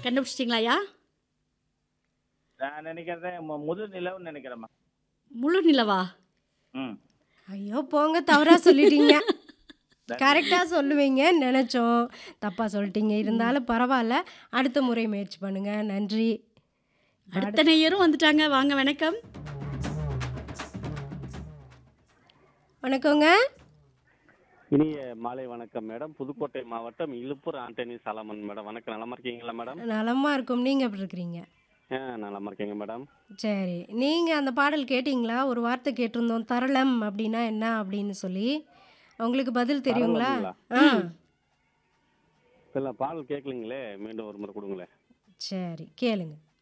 கண்டுபிடிச்சிட்டிங்களாயா நான் நினைக்கிறத மு- முழு நிலவுன்னு நினைக்கிறேம்மா முழு நிலவா ம் ஐயோ போங்க தவறா சொல்லிட்டீங்க கரெக்டா சொல்லுவீங்க நினைச்சோம் தப்பா சொல்லிட்டீங்க இருந்தாலும் பரவாயில்ல அடுத்த முறை முயற்சி பண்ணுங்க நன்றி அடுத்த நேயரும் வந்துட்டாங்க வாங்க வணக்கம் வணக்கங்க இனிய மாலை வணக்கம் மேடம் புதுக்கோட்டை மாவட்டம் இலுப்பூர் ஆண்டனி சாலமன் மேடம் வணக்கம் நலமா இருக்கீங்களா மேடம் நலமா இருக்கும் நீங்க எப்படி இருக்கிறீங்க ஆ நலமா இருக்கீங்க மேடம் சரி நீங்க அந்த பாடல் கேட்டிங்களா ஒரு வார்த்தை கேட்டிருந்தோம் தரளம் அப்படின்னா என்ன அப்படின்னு சொல்லி உங்களுக்கு பதில் தெரியுங்களா தரளம்ங்களா? ஆ இல்லை பாடல் கேட்கலீங்களே மீண்டும் ஒரு முறை கொடுங்களேன் சரி கேளுங்க